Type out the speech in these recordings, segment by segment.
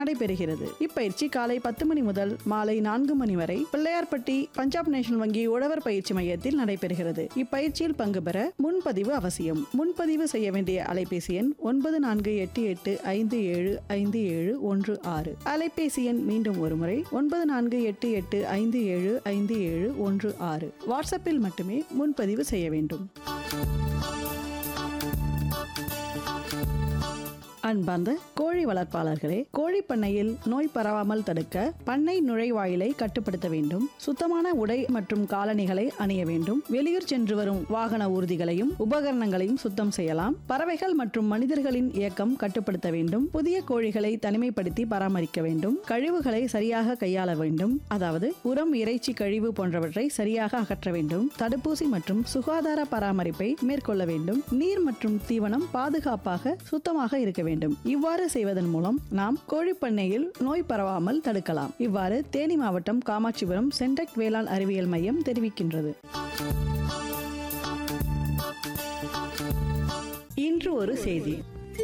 நடைபெறுகிறது இப்பயிற்சி காலை பத்து மணி முதல் மாலை நான்கு மணி வரை பிள்ளையார்பட்டி பஞ்சாப் நேஷனல் வங்கி உழவர் பயிற்சி மையத்தில் நடைபெறுகிறது இப்பயிற்சியில் பங்கு பெற முன்பதிவு அவசியம் முன்பதிவு செய்ய வேண்டிய அலைபேசி எண் ஒன்பது நான்கு எட்டு எட்டு ஐந்து ஏழு ஐந்து ஏழு ஒன்று ஆறு அலைபேசி எண் மீண்டும் ஒருமுறை ஒன்பது நான்கு எட்டு எட்டு ஐந்து ஏழு ஐந்து ஏழு ஒன்று ஆறு வாட்ஸ்அப்பில் மட்டுமே முன்பதிவு செய்ய வேண்டும் அன்பார்ந்த கோழி வளர்ப்பாளர்களே கோழி பண்ணையில் நோய் பரவாமல் தடுக்க பண்ணை நுழைவாயிலை கட்டுப்படுத்த வேண்டும் சுத்தமான உடை மற்றும் காலணிகளை அணிய வேண்டும் வெளியூர் சென்று வரும் வாகன ஊர்திகளையும் உபகரணங்களையும் சுத்தம் செய்யலாம் பறவைகள் மற்றும் மனிதர்களின் இயக்கம் கட்டுப்படுத்த வேண்டும் புதிய கோழிகளை தனிமைப்படுத்தி பராமரிக்க வேண்டும் கழிவுகளை சரியாக கையாள வேண்டும் அதாவது உரம் இறைச்சி கழிவு போன்றவற்றை சரியாக அகற்ற வேண்டும் தடுப்பூசி மற்றும் சுகாதார பராமரிப்பை மேற்கொள்ள வேண்டும் நீர் மற்றும் தீவனம் பாதுகாப்பாக சுத்தமாக இருக்க வேண்டும் இவ்வாறு செய்வதன் மூலம் நாம் கோழிப்பண்ணையில் நோய் பரவாமல் தடுக்கலாம் இவ்வாறு தேனி மாவட்டம் காமாட்சிபுரம் சென்டெக் வேளாண் அறிவியல் மையம் தெரிவிக்கின்றது இன்று ஒரு செய்தி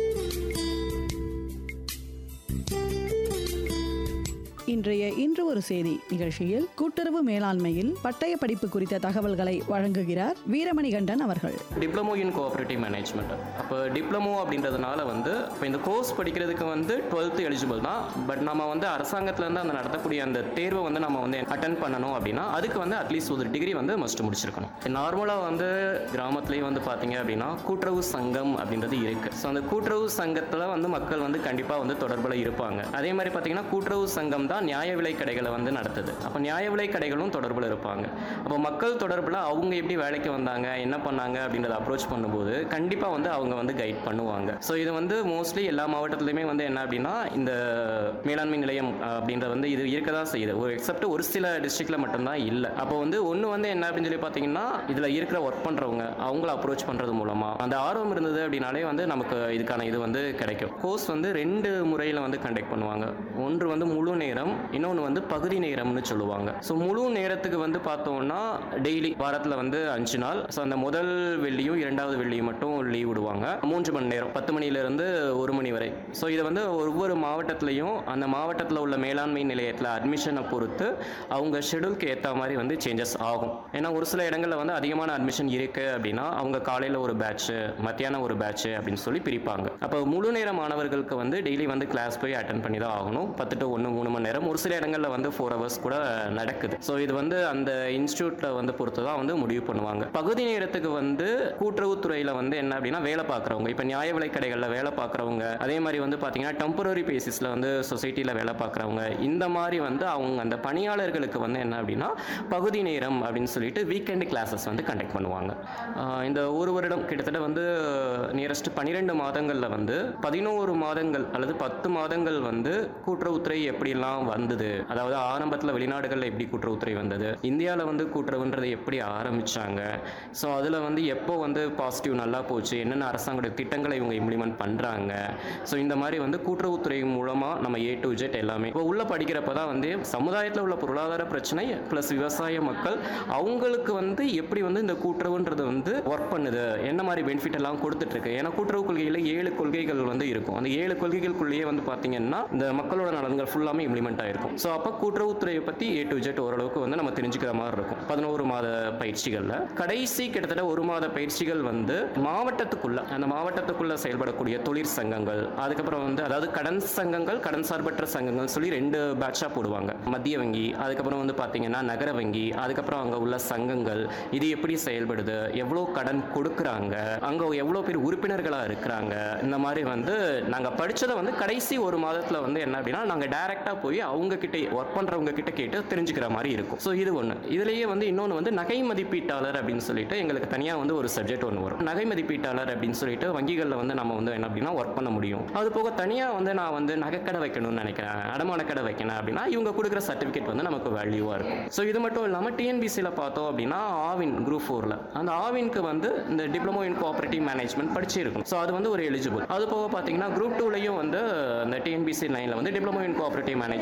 இன்றைய இன்று ஒரு செய்தி நிகழ்ச்சியில் கூட்டுறவு மேலாண்மையில் பட்டய படிப்பு குறித்த தகவல்களை வழங்குகிறார் வீரமணிகண்டன் அவர்கள் டிப்ளமோ இன் கோஆப்ரேட்டிவ் மேனேஜ்மெண்ட் அப்போ டிப்ளமோ அப்படின்றதுனால வந்து இப்போ இந்த கோர்ஸ் படிக்கிறதுக்கு வந்து டுவெல்த்து எலிஜிபிள் தான் பட் நம்ம வந்து அரசாங்கத்துலேருந்து அந்த நடத்தக்கூடிய அந்த தேர்வை வந்து நம்ம வந்து அட்டன் பண்ணணும் அப்படின்னா அதுக்கு வந்து அட்லீஸ்ட் ஒரு டிகிரி வந்து மஸ்ட் முடிச்சிருக்கணும் நார்மலாக வந்து கிராமத்துலேயும் வந்து பார்த்தீங்க அப்படின்னா கூட்டுறவு சங்கம் அப்படின்றது இருக்குது ஸோ அந்த கூட்டுறவு சங்கத்தில் வந்து மக்கள் வந்து கண்டிப்பாக வந்து தொடர்பில் இருப்பாங்க அதே மாதிரி பார்த்தீங்கன்னா கூட்டுறவு சங்கம் தான் நியாய விலை கடைகளை வந்து நடத்துது அப்போ நியாய விலை கடைகளும் தொடர்பில் இருப்பாங்க அப்போ மக்கள் தொடர்பில் அவங்க எப்படி வேலைக்கு வந்தாங்க என்ன பண்ணாங்க அப்படின்றத அப்ரோச் பண்ணும்போது கண்டிப்பாக வந்து அவங்க வந்து கைட் பண்ணுவாங்க ஸோ இது வந்து மோஸ்ட்லி எல்லா மாவட்டத்துலையுமே வந்து என்ன அப்படின்னா இந்த மேலாண்மை நிலையம் அஹ், அப்படின்றது வந்து இது இருக்க தான் செய்யுது ஒரு எக்ஸப்ட் ஒரு சில டிஸ்ட்ரிக்டில் மட்டும்தான் இல்லை அப்போ வந்து ஒன்று வந்து என்ன அப்படின்னு சொல்லி பார்த்தீங்கன்னா இதில் இருக்கிற ஒர்க் பண்ணுறவங்க அவங்கள அப்ரோச் பண்ணுறது மூலமாக அந்த ஆர்வம் இருந்தது அப்படின்னாலே வந்து நமக்கு இதுக்கான இது வந்து கிடைக்கும் கோர்ஸ் வந்து ரெண்டு முறையில் வந்து கண்டக்ட் பண்ணுவாங்க ஒன்று வந்து முழு நேரம் இன்னொன்று வந்து பகுதி நேரம்னு சொல்லுவாங்க ஸோ முழு நேரத்துக்கு வந்து பார்த்தோம்னா டெய்லி வாரத்தில் வந்து அஞ்சு நாள் ஸோ அந்த முதல் வெள்ளியும் இரண்டாவது வெள்ளியும் மட்டும் லீவ் விடுவாங்க மூன்று மணி நேரம் பத்து மணிலேருந்து ஒரு மணி வரை ஸோ இது வந்து ஒவ்வொரு மாவட்டத்துலையும் அந்த மாவட்டத்தில் உள்ள மேலாண்மை நிலையத்தில் அட்மிஷனை பொறுத்து அவங்க ஷெடியூல்க்கு ஏற்ற மாதிரி வந்து சேஞ்சஸ் ஆகும் ஏன்னா ஒரு சில இடங்களில் வந்து அதிகமான அட்மிஷன் இருக்கு அப்படின்னா அவங்க காலையில் ஒரு பேட்ச்சு மத்தியானம் ஒரு பேட்ச்சு அப்படின்னு சொல்லி பிரிப்பாங்க அப்போ முழு நேர மாணவர்களுக்கு வந்து டெய்லி வந்து கிளாஸ் போய் அட்டன் பண்ணி தான் ஆகணும் பத்து டு ஒன்று மூணு மணி நேரம் ஒரு சில இடங்களில் வந்து ஃபோர் ஹவர்ஸ் கூட நடக்குது ஸோ இது வந்து அந்த இன்ஸ்டியூட்டில் வந்து பொறுத்து தான் வந்து முடிவு பண்ணுவாங்க பகுதி நேரத்துக்கு வந்து கூட்டுறவுத்துறையில் வந்து என்ன அப்படின்னா வேலை பார்க்குறவங்க இப்போ நியாய விலை கடைகளில் வேலை பார்க்குறவங்க அதே மாதிரி வந்து பார்த்தீங்கன்னா டெம்பரரி பேசிஸில் வந்து சொசைட்டியில் வேலை பார்க்குறவங்க இந்த மாதிரி வந்து அவங்க அந்த பணியாளர்களுக்கு வந்து என்ன அப்படின்னா பகுதி நேரம் அப்படின்னு சொல்லிட்டு வீக்கெண்டு கிளாஸஸ் வந்து கண்டக்ட் பண்ணுவாங்க ஆஹ் இந்த ஒரு வருடம் கிட்டத்தட்ட வந்து நியரஸ்ட் பன்னிரெண்டு மாதங்களில் வந்து பதினோரு மாதங்கள் அல்லது பத்து மாதங்கள் வந்து கூட்டுறவுத்துறை எப்படிலாம் வந்தது அதாவது ஆரம்பத்தில் வெளிநாடுகளில் எப்படி கூட்டுறவுத்துறை வந்தது இந்தியாவில் வந்து கூட்டுறவுன்றது எப்படி ஆரம்பிச்சாங்க ஸோ அதில் வந்து எப்போ வந்து பாசிட்டிவ் நல்லா போச்சு என்னென்ன அரசாங்கோட திட்டங்களை இவங்க இம்ப்ளிமெண்ட் பண்ணுறாங்க ஸோ இந்த மாதிரி வந்து கூட்டுறவுத்துறை மூலமாக நம்ம ஏ டு ஜெட் எல்லாமே இப்போ உள்ள படிக்கிறப்ப தான் வந்து சமுதாயத்தில் உள்ள பொருளாதார பிரச்சனை ப்ளஸ் விவசாய மக்கள் அவங்களுக்கு வந்து எப்படி வந்து இந்த கூட்டுறவுன்றது வந்து ஒர்க் பண்ணுது என்ன மாதிரி பெனிஃபிட் எல்லாம் கொடுத்துட்டு இருக்கு ஏன்னா கூட்டுறவு கொள்கையில் ஏழு கொள்கைகள் வந்து இருக்கும் அந்த ஏழு கொள்கைகளுக்குள்ளேயே வந்து பார்த்தீங்கன்னா இந்த மக்களோட நலன்கள் ஃபுல்லாமே இம்ப்ளிமெண்ட் ஆயிருக்கும் ஸோ அப்போ கூட்டுறவுத்துறையை பற்றி ஏ டு ஜெட் ஓரளவுக்கு வந்து நம்ம தெரிஞ்சுக்கிற மாதிரி இருக்கும் பதினோரு மாத பயிற்சிகளில் கடைசி கிட்டத்தட்ட ஒரு மாத பயிற்சிகள் வந்து மாவட்டத்துக்குள்ள அந்த மாவட்டத்துக்குள்ள செயல்படக்கூடிய தொழிற்சங்கங்கள் அதுக்கப்புறம் வந்து அதாவது கடன் சங்கங்கள் கடன் சார்பற்ற சங்கங்கள் சொல்லி ரெண்டு பேட்சாக போடுவாங்க மத்திய வங்கி அதுக்கப்புறம் வந்து பார்த்தீங்கன்னா நகர வங்கி அதுக்கப்புறம் அங்கே உள்ள சங்கங்கள் இது எப்படி செயல்படுது எவ்வளோ கடன் கொடுக்குறாங்க அங்கே எவ்வளோ பேர் உறுப்பினர்களாக இருக்கிறாங்க இந்த மாதிரி வந்து நாங்கள் படித்ததை வந்து கடைசி ஒரு மாதத்தில் வந்து என்ன அப்படின்னா நாங்கள் டைரெக்டாக போய் அவங்க கிட்ட ஒர்க் பண்ணுறவங்க கிட்ட கேட்டு தெரிஞ்சுக்கிற மாதிரி இருக்கும் ஸோ இது ஒன்று இதுலேயே வந்து இன்னொன்று வந்து நகை மதிப்பீட்டாளர் அப்படின்னு சொல்லிட்டு எங்களுக்கு தனியாக வந்து ஒரு சப்ஜெக்ட் ஒன்று வரும் நகை மதிப்பீட்டாளர் அப்படின்னு சொல்லிட்டு வங்கிகளில் வந்து நம்ம வந்து என்ன அப்படின்னா ஒர்க் பண்ண முடியும் அது போக தனியாக வந்து நான் வந்து நகைக்கடை வைக்கணும்னு நினைக்கிறேன் அடமான கடை வைக்கணும் அப்படின்னா இவங்க கொடுக்குற சர்டிஃபிகேட் வந்து நமக்கு வேல்யூவாக இருக்கும் ஸோ இது மட்டும் இல்லாமல் டிஎன்பிசியில் பார்த்தோம் அப்படின்னா ஆவின் குரூப் ஃபோரில் அந்த ஆவின்க்கு வந்து இந்த டிப்ளமோ இன் கோஆபரேட்டிவ் மேனேஜ்மெண்ட் படிச்சிருக்கும் ஸோ அது வந்து ஒரு எலிஜிபிள் அது போக பார்த்தீங்கன்னா குரூப் டூலையும் வந்து இந்த டிஎன்பிசி லைனில் வந்து diploma in cooperative management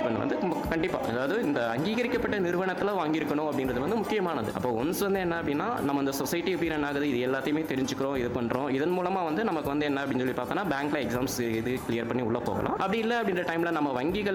management வந்து கண்டிப்பாக அதாவது இந்த அங்கீகரிக்கப்பட்ட நிறுவனத்தில் வாங்கியிருக்கணும் அப்படின்றது வந்து முக்கியமானது அப்போ ஒன்ஸ் வந்து என்ன அப்படின்னா நம்ம இந்த சொசைட்டி எப்படி ரன் ஆகுது இது எல்லாத்தையுமே தெரிஞ்சுக்கிறோம் இது பண்ணுறோம் இதன் மூலமாக வந்து நமக்கு வந்து என்ன அப்படின்னு சொல்லி பார்த்தோன்னா பேங்க்ல எக்ஸாம்ஸ் இது கிளியர் பண்ணி உள்ளே போகலாம் அப்படி இல்லை அப்படின்ற டைமில் நம்ம வங்கிகள்